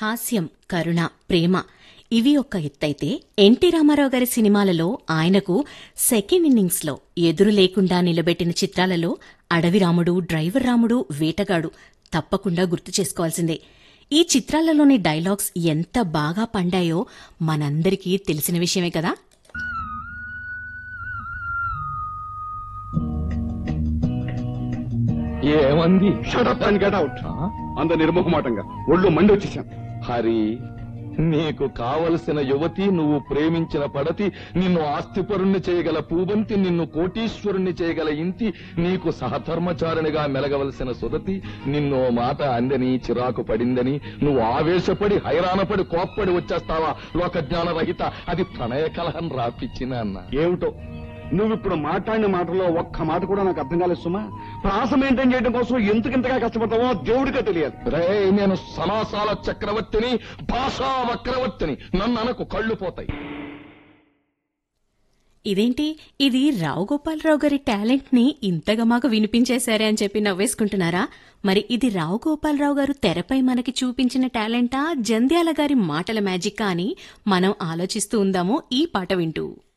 హాస్యం కరుణ ప్రేమ ఇవి ఒక ఎత్తైతే ఎన్టీ రామారావు గారి సినిమాలలో ఆయనకు సెకండ్ ఇన్నింగ్స్ లో ఎదురు లేకుండా నిలబెట్టిన చిత్రాలలో అడవి రాముడు డ్రైవర్ రాముడు వేటగాడు తప్పకుండా గుర్తు చేసుకోవాల్సిందే ఈ చిత్రాలలోని డైలాగ్స్ ఎంత బాగా పండాయో మనందరికీ తెలిసిన విషయమే కదా ఏమంది షటప్ అండ్ గెట్ అవుట్ అంత నిర్మోహమాటంగా ఒళ్ళు మండి వచ్చేసాం హరి నీకు కావలసిన యువతి నువ్వు ప్రేమించిన పడతి నిన్ను ఆస్తిపరుణ్ణి చేయగల పూబంతి నిన్ను కోటీశ్వరుణ్ణి చేయగల ఇంతి నీకు సహధర్మచారిణిగా మెలగవలసిన సుదతి నిన్ను ఓ మాట అందని చిరాకు పడిందని నువ్వు ఆవేశపడి హైరాణపడి కోప్పడి వచ్చేస్తావా లోక జ్ఞాన రహిత అది ప్రణయ కలహం రాపిచ్చిన అన్న ఏమిటో నువ్వు ఇప్పుడు మాట్లాడిన మాటలో ఒక్క మాట కూడా నాకు అర్థం కాలేదు సుమా ప్రాస మెయింటైన్ చేయడం కోసం ఎందుకు ఇంతగా కష్టపడతావో దేవుడికే తెలియదు రే నేను సమాసాల చక్రవర్తిని భాషా వక్రవర్తిని నన్ను అనకు కళ్ళు పోతాయి ఇదేంటి ఇది రావు గోపాలరావు గారి టాలెంట్ ని ఇంతగా మాకు వినిపించేశారే అని చెప్పి నవ్వేసుకుంటున్నారా మరి ఇది రావు గోపాలరావు గారు తెరపై మనకి చూపించిన టాలెంటా జంధ్యాల గారి మాటల మ్యాజిక్కా అని మనం ఆలోచిస్తూ ఉందాము ఈ పాట వింటూ